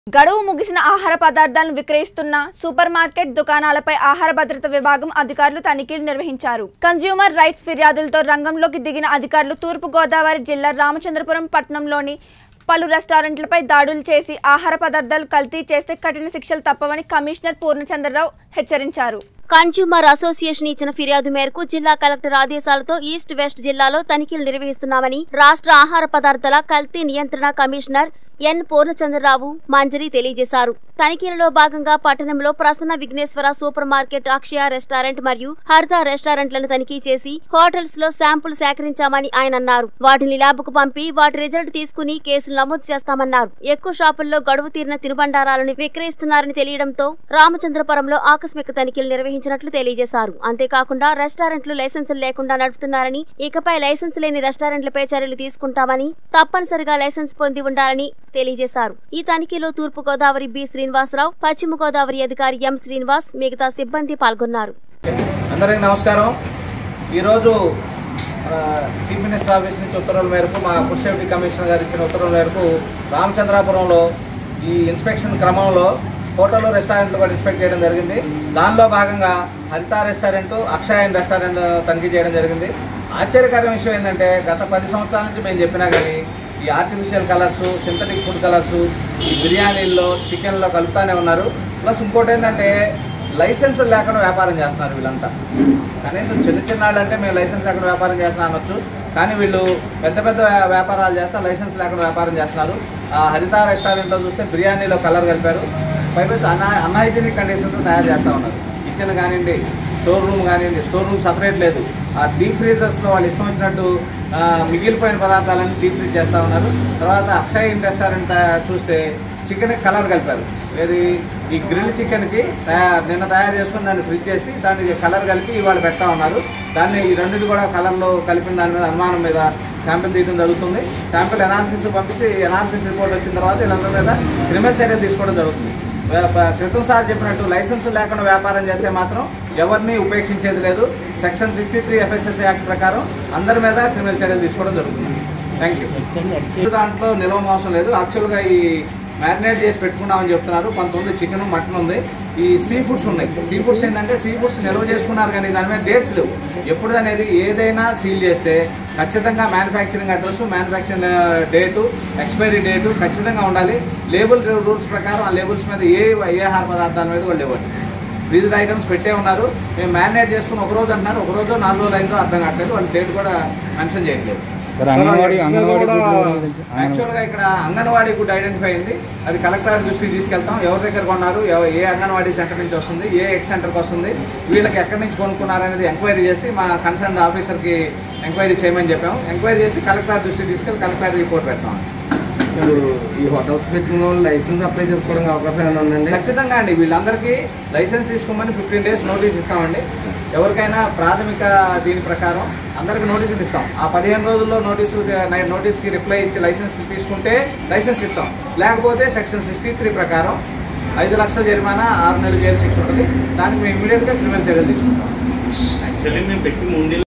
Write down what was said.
గడువు ముగిసిన ఆహార పదార్థాలను విక్రయిస్తున్న సూపర్ మార్కెట్ దుకాణాలపై ఆహార భద్రత విభాగం అధికారులు తనిఖీలు నిర్వహించారు కన్జ్యూమర్ రైట్స్ ఫిర్యాదులతో రంగంలోకి దిగిన అధికారులు తూర్పు గోదావరి జిల్లా రామచంద్రపురం పట్టణంలోని పలు రెస్టారెంట్లపై దాడులు చేసి ఆహార పదార్థాలు కల్తీ చేస్తే కఠిన శిక్షలు తప్పవని కమిషనర్ పూర్ణచంద్రరావు హెచ్చరించారు కన్జ్యూమర్ అసోసియేషన్ ఇచ్చిన ఫిర్యాదు మేరకు జిల్లా కలెక్టర్ ఆదేశాలతో ఈస్ట్ వెస్ట్ జిల్లాలో తనిఖీలు నిర్వహిస్తున్నామని రాష్ట్ర ఆహార పదార్థాల కల్తీ నియంత్రణ కమిషనర్ ఎన్ పూర్ణచంద్రరావు మంజరి తెలియజేశారు తనిఖీలలో భాగంగా పట్టణంలో Prasanna Vighneshwara super market Akshaya restaurant మరియు హరిత రెస్టారెంట్లను తనిఖీ చేసి హోటల్స్ లో శాంపుల్ సేకరించామని ఆయన అన్నారు వాటిని ల్యాబ్కు పంపి వాటి రిజల్ట్ తీసుకుని కేసులు నమోదు చేస్తామన్నారు ఎక్కువ షాపుల్లో గడువు తీరిన తినుబండారాలను విక్రయిస్తున్నారని తెలియడంతో రామచంద్రపురంలో ఆకస్మిక తనిఖీలు నిర్వహించినట్లు తెలియజేశారు అంతేకాకుండా రెస్టారెంట్లు లైసెన్సులు లేకుండా నడుపుతున్నారని ఇకపై లైసెన్స్ లేని రెస్టారెంట్లపై చర్యలు తీసుకుంటామని తప్పనిసరిగా లైసెన్స్ పొంది ఉండాలని తెలియజేశారు ఈ తనిఖీలో తూర్పు గోదావరి బి శ్రీనివాసరావు పశ్చిమ గోదావరి అధికారి ఎం శ్రీనివాస్ మిగతా సిబ్బంది పాల్గొన్నారు అందరికీ నమస్కారం ఈరోజు ఆ, చీఫ్ మినిస్టర్ ఆఫీస్ నుంచి ఉత్తర్వుల మేరకు మా ఫుడ్ సేఫ్టీ కమిషనర్ గారు ఇచ్చిన ఉత్తర్వుల మేరకు రామచంద్రాపురంలో ఈ ఇన్స్పెక్షన్ క్రమంలో హోటల్ రెస్టారెంట్లు కూడా ఇన్స్పెక్ట్ చేయడం జరిగింది దానిలో భాగంగా హరిత రెస్టారెంట్ అక్షయ అండ్ రెస్టారెంట్ తనిఖీ చేయడం జరిగింది ఆశ్చర్యకరమైన విషయం ఏంటంటే గత పది సంవత్సరాల నుంచి మేము చెప్పినా కానీ ఈ artificial colours synthetic food colours ఈ బిర్యానీల్లో చికెన్లో కలుపుతానే ఉన్నారు ప్లస్ ఇంకోటి ఏంటంటే లైసెన్స్ లేకుండా వ్యాపారం చేస్తున్నారు వీళ్ళంతా కనీసం చిన్న చిన్న వాళ్ళు అంటే మేము లైసెన్స్ లేకుండా వ్యాపారం చేస్తున్నా అనొచ్చు కానీ వీళ్ళు పెద్ద పెద్ద వ్యా- వ్యాపారాలు చేస్తా లైసెన్స్ లేకుండా వ్యాపారం చేస్తున్నారు ఆ హరిత రెస్టారెంట్లో చూస్తే బిర్యానీలో కలర్ కలిపారు పైపెచ్చు అన్ అన్హైజీనిక్ కండిషన్తో తయారు చేస్తూ ఉన్నారు కిచెన్ కానివ్వండి స్టోర్ రూమ్ కానివ్వండి స్టోర్ రూమ్ సపరేట్ లేదు ఆ డీప్ ఫ్రీజర్స్లో వాళ్ళు ఇష్టం వచ్చినట్టు ఆ, మిగిలిపోయిన పదార్థాలన్నీ డీప్ ఫ్రీజ్ చేస్తూ ఉన్నారు తర్వాత అక్షయ్ ఇన్ రెస్టారెంట్ ఆ, చూస్తే చికెన్ కలర్ కలిపారు ఏది ఈ గ్రిల్ చికెన్కి తయారు నిన్న తయారు చేసుకుని దాన్ని ఫ్రిడ్జ్ చేసి దానికి కలర్ కలిపి ఇవాళ పెడతా ఉన్నారు దాన్ని ఈ రెండింటి కూడా కలర్లో కలిపిన దాని మీద అనుమానం మీద శాంపిల్ తీయడం జరుగుతుంది శాంపిల్ ఎనాలిసిస్ పంపించి ఎనాలిసిస్ రిపోర్ట్ వచ్చిన తర్వాత వీళ్ళందరి మీద క్రిమినల్ చర్యలు తీసుకోవడం జరుగుతుంది వే- ప- క్రితం సార్ చెప్పినట్టు లైసెన్స్ లేకుండా వ్యాపారం చేస్తే మాత్రం ఎవరిని ఉపేక్షించేది లేదు section sixty three FSS act ప్రకారం అందరి మీద క్రిమినల్ చర్యలు తీసుకోవడం జరుగుతుంది థ్యాంక్ యూ దాంట్లో నిల్వ మోసం లేదు యాక్చువల్గా ఈ మ్యారినేట్ చేసి పెట్టుకున్నామని చెప్తున్నారు కొంతమంది చికెన్ మటన్ ఉంది ఈ సీ ఫుడ్స్ ఉన్నాయి సీ ఫుడ్స్ ఏంటంటే సీ ఫుడ్స్ నిల్వ చేసుకున్నారు కానీ దాని మీద డేట్స్ లేవు ఎప్పుడు అనేది ఏదైనా సీల్ చేస్తే ఖచ్చితంగా manufacturing address manufacturing date expiry date ఖచ్చితంగా ఉండాలి లేబుల్ రూల్స్ ప్రకారం ఆ లేబుల్స్ మీద ఏ ఏ ఆహార పదార్థాల మీద వాళ్ళు ఇవ్వండి ఫ్రీజ్డ్ ఐటమ్స్ పెట్టే ఉన్నారు మేము మ్యారినేట్ చేసుకుని ఒక రోజు అంటున్నారు ఒక రోజు నాలుగు రోజులు అయిందో అర్థం కావట్లేదు వాళ్ళు డేట్ కూడా మెన్షన్ చేయట్లేదు మరి అంగన్వాడీ అంగన్వాడీ గుడ్లు గురించి- యాక్చువల్గా ఇక్కడ అంగన్వాడీ గుడ్ ఐడెంటిఫై అయింది అది కలెక్టర్ దృష్టికి తీసుకెళ్తాం ఎవరి దగ్గర కొన్నారు ఎవ- ఏ అంగన్వాడీ సెంటర్ నుంచి వస్తుంది ఏ ఎక్స్ సెంటర్కి వస్తుంది వీళ్ళకి ఎక్కడి నుంచి కొనుక్కున్నారనేది ఎంక్వైరీ చేసి మా కన్సర్న్ ఆఫీసర్కి ఎంక్వైరీ చేయమని చెప్పాము ఎంక్వైరీ చేసి కలెక్టర్ దృష్టికి తీసుకెళ్ళి కలెక్టర్ రిపోర్ట్ పెడతాం ఇప్పుడు ఈ హోటల్స్ పెట్టిన వాళ్ళు లైసెన్స్ అప్లై చేసుకోవడానికి అవకాశం ఏమైనా ఉందండి ఖచ్చితంగా అండి వీళ్ళందరికీ లైసెన్స్ తీసుకోమని ఫిఫ్టీన్ డేస్ నోటీస్ ఇస్తామండి ఎవరికైనా ప్రాథమిక దీని ప్రకారం అందరికి నోటీసులు ఇస్తాం ఆ పదిహేను రోజుల్లో నోటీసు నోటీస్కి రిప్లై ఇచ్చి లైసెన్స్ తీసుకుంటే లైసెన్స్ ఇస్తాం లేకపోతే సెక్షన్ సిక్స్టీ త్రీ ప్రకారం ఐదు లక్షల జరిమానా ఆరు నెలల జైలు శిక్ష ఉంటుంది దానికి మేము ఇమీడియట్గా క్రిమినల్ చర్యలు తీసుకుంటాం యాక్చువల్లీ మేము పెట్టి మూడు